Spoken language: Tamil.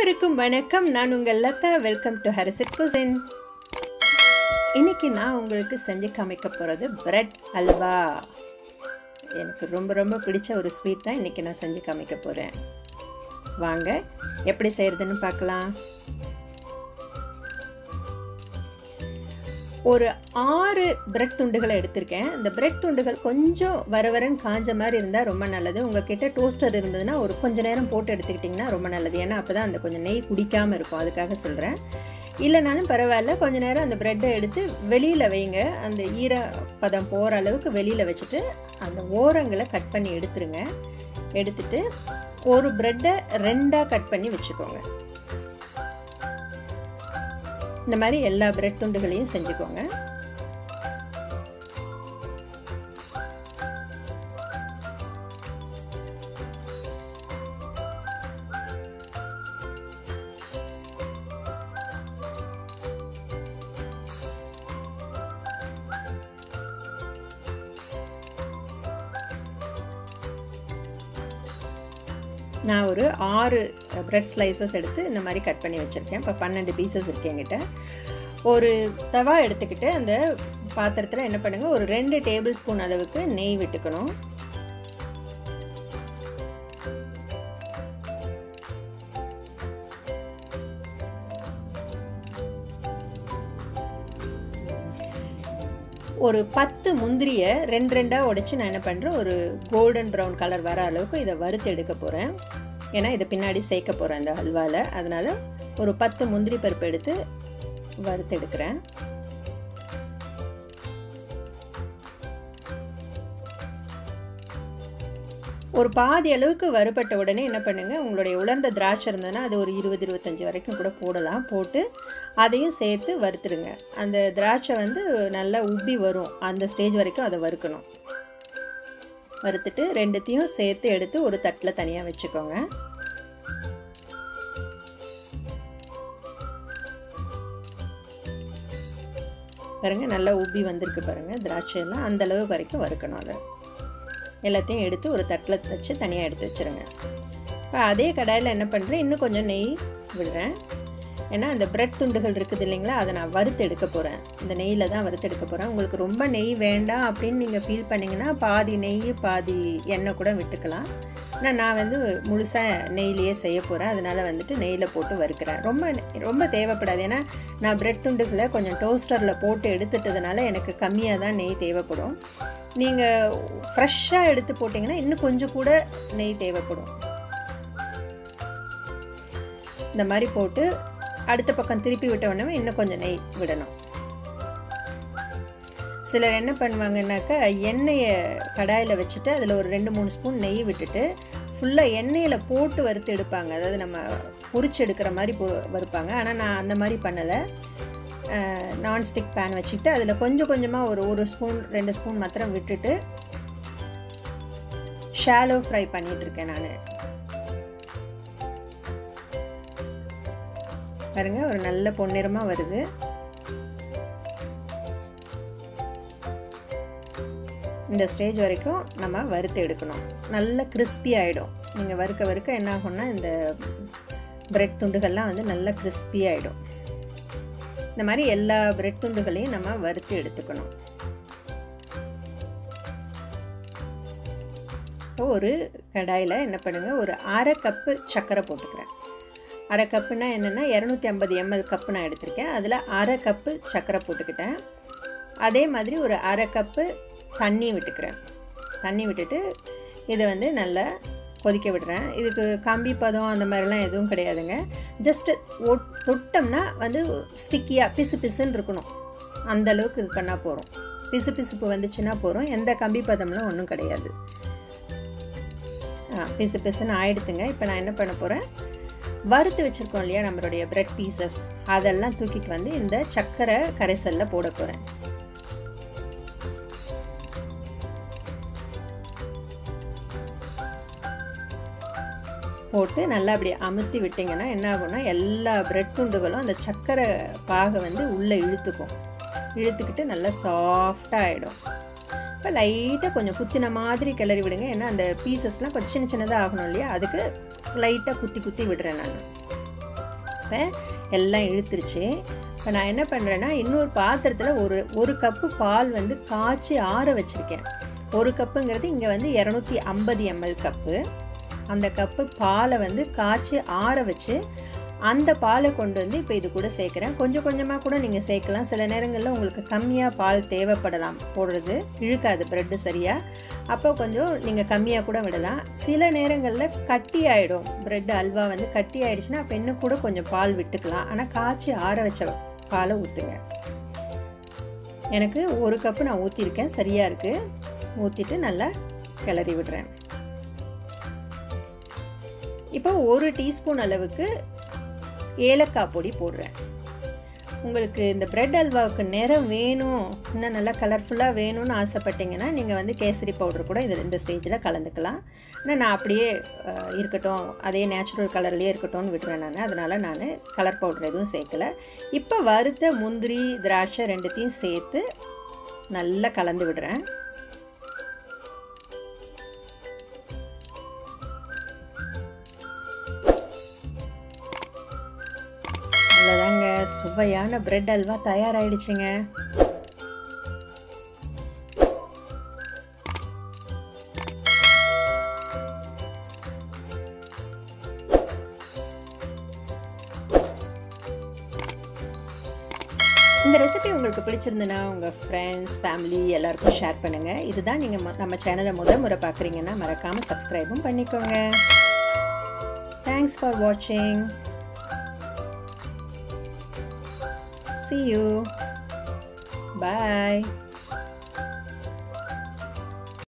அனைவருக்கும் வணக்கம் நான் உங்கள் லதா வெல்கம் டு ஹரிசிட் குசின் இன்னைக்கு நான் உங்களுக்கு செஞ்சு காமிக்க போகிறது பிரெட் அல்வா எனக்கு ரொம்ப ரொம்ப பிடிச்ச ஒரு ஸ்வீட் தான் இன்றைக்கி நான் செஞ்சு காமிக்க போகிறேன் வாங்க எப்படி செய்கிறதுன்னு பார்க்கலாம் ஒரு ஆறு பிரெட் துண்டுகளை எடுத்திருக்கேன் இந்த பிரெட் துண்டுகள் கொஞ்சம் வர வரன்னு காஞ்ச மாதிரி இருந்தால் ரொம்ப நல்லது உங்ககிட்ட டோஸ்டர் இருந்ததுன்னா ஒரு கொஞ்ச நேரம் போட்டு எடுத்துக்கிட்டிங்கன்னா ரொம்ப நல்லது ஏன்னா அப்போ தான் அந்த கொஞ்சம் நெய் குடிக்காமல் இருக்கும் அதுக்காக சொல்கிறேன் இல்லைனாலும் பரவாயில்ல கொஞ்ச நேரம் அந்த ப்ரெட்டை எடுத்து வெளியில் வைங்க அந்த ஈரப்பதம் போகிற அளவுக்கு வெளியில் வச்சுட்டு அந்த ஓரங்களை கட் பண்ணி எடுத்துருங்க எடுத்துட்டு ஒரு ப்ரெட்டை ரெண்டாக கட் பண்ணி வச்சுக்கோங்க இந்த மாதிரி எல்லா பிரெட் துண்டுகளையும் செஞ்சுக்கோங்க நான் ஒரு ஆறு ப்ரெட் ஸ்லைசஸ் எடுத்து இந்த மாதிரி கட் பண்ணி வச்சுருக்கேன் இப்போ பன்னெண்டு பீசஸ் இருக்கு என்கிட்ட ஒரு தவா எடுத்துக்கிட்டு அந்த பாத்திரத்தில் என்ன பண்ணுங்கள் ஒரு ரெண்டு டேபிள் ஸ்பூன் அளவுக்கு நெய் விட்டுக்கணும் ஒரு பத்து முந்திரியை ரெண்டு ரெண்டாக உடச்சி நான் என்ன பண்ணுறேன் ஒரு கோல்டன் ப்ரௌன் கலர் வர அளவுக்கு இதை வறுத்து எடுக்க போகிறேன் ஏன்னா இதை பின்னாடி சேர்க்க போகிறேன் இந்த ஹல்வாவில் அதனால் ஒரு பத்து முந்திரி பருப்பு எடுத்து வறுத்து எடுக்கிறேன் ஒரு பாதி அளவுக்கு வறுபட்ட உடனே என்ன பண்ணுங்கள் உங்களுடைய உலர்ந்த திராட்சை இருந்ததுன்னா அது ஒரு இருபது இருபத்தஞ்சி வரைக்கும் கூட போடலாம் போட்டு அதையும் சேர்த்து வறுத்துருங்க அந்த திராட்சை வந்து நல்லா உப்பி வரும் அந்த ஸ்டேஜ் வரைக்கும் அதை வறுக்கணும் வறுத்துட்டு ரெண்டுத்தையும் சேர்த்து எடுத்து ஒரு தட்டில் தனியாக வச்சுக்கோங்க பாருங்கள் நல்லா உப்பி வந்திருக்கு பாருங்கள் திராட்சையெல்லாம் அந்தளவு வரைக்கும் வறுக்கணும் அதை எல்லாத்தையும் எடுத்து ஒரு தட்டில் வச்சு தனியாக எடுத்து வச்சுருங்க இப்போ அதே கடாயில் என்ன பண்ணுறேன் இன்னும் கொஞ்சம் நெய் விடுறேன் ஏன்னா அந்த பிரெட் துண்டுகள் இருக்குது இல்லைங்களா அதை நான் வறுத்து எடுக்க போகிறேன் இந்த நெய்யில் தான் வறுத்து எடுக்க போகிறேன் உங்களுக்கு ரொம்ப நெய் வேண்டாம் அப்படின்னு நீங்கள் ஃபீல் பண்ணிங்கன்னா பாதி நெய் பாதி எண்ணெய் கூட விட்டுக்கலாம் ஆனால் நான் வந்து முழுசாக நெய்லேயே செய்ய போகிறேன் அதனால் வந்துட்டு நெய்யில் போட்டு வறுக்கிறேன் ரொம்ப ரொம்ப தேவைப்படாது ஏன்னா நான் பிரெட் துண்டுகளை கொஞ்சம் டோஸ்டரில் போட்டு எடுத்துட்டதுனால எனக்கு கம்மியாக தான் நெய் தேவைப்படும் நீங்கள் ஃப்ரெஷ்ஷாக எடுத்து போட்டிங்கன்னா இன்னும் கொஞ்சம் கூட நெய் தேவைப்படும் இந்த மாதிரி போட்டு அடுத்த பக்கம் திருப்பி விட்ட உடனே இன்னும் கொஞ்சம் நெய் விடணும் சிலர் என்ன பண்ணுவாங்கன்னாக்கா எண்ணெயை கடாயில் வச்சுட்டு அதில் ஒரு ரெண்டு மூணு ஸ்பூன் நெய் விட்டுட்டு ஃபுல்லாக எண்ணெயில் போட்டு வறுத்து எடுப்பாங்க அதாவது நம்ம பொரிச்சு எடுக்கிற மாதிரி பொ வறுப்பாங்க ஆனால் நான் அந்த மாதிரி பண்ணலை நான்ஸ்டிக் பேன் வச்சுக்கிட்டு அதில் கொஞ்சம் கொஞ்சமாக ஒரு ஒரு ஸ்பூன் ரெண்டு ஸ்பூன் மாத்திரம் விட்டுட்டு ஷாலோ ஃப்ரை பண்ணிகிட்ருக்கேன் நான் பாருங்க ஒரு நல்ல பொன்னிறமாக வருது இந்த ஸ்டேஜ் வரைக்கும் நம்ம வறுத்து எடுக்கணும் நல்ல கிறிஸ்பி ஆகிடும் நீங்கள் வறுக்க வறுக்க என்ன ஆகும்னா இந்த பிரெட் துண்டுகள்லாம் வந்து நல்ல கிறிஸ்பி ஆகிடும் இந்த மாதிரி எல்லா பிரெட் துண்டுகளையும் நம்ம வறுத்து எடுத்துக்கணும் ஒரு கடாயில் என்ன பண்ணுங்கள் ஒரு அரை கப்பு சர்க்கரை போட்டுக்கிறேன் அரை கப்புனா என்னென்னா இரநூத்தி ஐம்பது எம்எல் கப்பு நான் எடுத்திருக்கேன் அதில் அரை கப்பு சர்க்கரை போட்டுக்கிட்டேன் அதே மாதிரி ஒரு அரை கப்பு தண்ணி விட்டுக்கிறேன் தண்ணி விட்டுட்டு இதை வந்து நல்லா கொதிக்க விடுறேன் இதுக்கு கம்பி பதம் அந்த மாதிரிலாம் எதுவும் கிடையாதுங்க ஜஸ்ட்டு ஒட் தொட்டோம்னா வந்து ஸ்டிக்கியாக பிசு பிசுன்னு இருக்கணும் அந்த அளவுக்கு இது பண்ணால் போகிறோம் பிசு பிசுப்பு வந்துச்சுன்னா போகிறோம் எந்த கம்பி பதம்லாம் ஒன்றும் கிடையாது ஆ பிசு பிசுன்னு ஆயிடுத்துங்க இப்போ நான் என்ன பண்ண போகிறேன் வறுத்து வச்சுருக்கோம் இல்லையா நம்மளுடைய பிரெட் பீசஸ் அதெல்லாம் தூக்கிட்டு வந்து இந்த சர்க்கரை கரைசலில் போட போகிறேன் போட்டு நல்லா அப்படி அமுத்தி விட்டிங்கன்னா என்ன ஆகும்னா எல்லா பிரெட் துண்டுகளும் அந்த சர்க்கரை பாகை வந்து உள்ளே இழுத்துக்கும் இழுத்துக்கிட்டு நல்லா சாஃப்டாக ஆகிடும் இப்போ லைட்டாக கொஞ்சம் குத்தின மாதிரி கிளறி விடுங்க ஏன்னா அந்த பீசஸ்லாம் கொஞ்சம் சின்ன சின்னதாக ஆகணும் இல்லையா அதுக்கு லைட்டாக குத்தி குத்தி விடுறேன் நான் இப்போ எல்லாம் இழுத்துருச்சு இப்போ நான் என்ன பண்ணுறேன்னா இன்னொரு பாத்திரத்தில் ஒரு ஒரு கப்பு பால் வந்து காய்ச்சி ஆற வச்சுருக்கேன் ஒரு கப்புங்கிறது இங்கே வந்து இரநூத்தி ஐம்பது எம்எல் கப்பு அந்த கப்பு பாலை வந்து காய்ச்சி ஆற வச்சு அந்த பாலை கொண்டு வந்து இப்போ இது கூட சேர்க்குறேன் கொஞ்சம் கொஞ்சமாக கூட நீங்கள் சேர்க்கலாம் சில நேரங்களில் உங்களுக்கு கம்மியாக பால் தேவைப்படலாம் போடுறது இழுக்காது ப்ரெட்டு சரியாக அப்போ கொஞ்சம் நீங்கள் கம்மியாக கூட விடலாம் சில நேரங்களில் கட்டி ஆகிடும் ப்ரெட் அல்வா வந்து கட்டி ஆகிடுச்சுன்னா அப்போ இன்னும் கூட கொஞ்சம் பால் விட்டுக்கலாம் ஆனால் காய்ச்சி ஆற வச்ச பாலை ஊற்றுங்க எனக்கு ஒரு கப்பு நான் ஊற்றிருக்கேன் சரியாக இருக்குது ஊற்றிட்டு நல்லா கிளறி விடுறேன் இப்போ ஒரு டீஸ்பூன் அளவுக்கு ஏலக்காய் பொடி போடுறேன் உங்களுக்கு இந்த பிரெட் அல்வாவுக்கு நிறம் வேணும் இன்னும் நல்லா கலர்ஃபுல்லாக வேணும்னு ஆசைப்பட்டீங்கன்னா நீங்கள் வந்து கேசரி பவுடர் கூட இதில் இந்த ஸ்டேஜில் கலந்துக்கலாம் ஆனால் நான் அப்படியே இருக்கட்டும் அதே நேச்சுரல் கலர்லேயே இருக்கட்டும்னு விடுறேன் நான் அதனால் நான் கலர் பவுடர் எதுவும் சேர்க்கலை இப்போ வறுத்த முந்திரி திராட்சை ரெண்டுத்தையும் சேர்த்து நல்லா கலந்து விடுறேன் அவ்வளோதாங்க சுவையான பிரெட் அல்வா தயாராகிடுச்சுங்க இந்த ரெசிபி உங்களுக்கு பிடிச்சிருந்துன்னா உங்கள் ஃப்ரெண்ட்ஸ் ஃபேமிலி எல்லாருக்கும் ஷேர் பண்ணுங்கள் இதுதான் நீங்கள் நம்ம சேனலை முத முறை பார்க்குறீங்கன்னா மறக்காமல் சப்ஸ்கிரைபும் பண்ணிக்கோங்க தேங்க்ஸ் ஃபார் வாட்சிங் See you. Bye.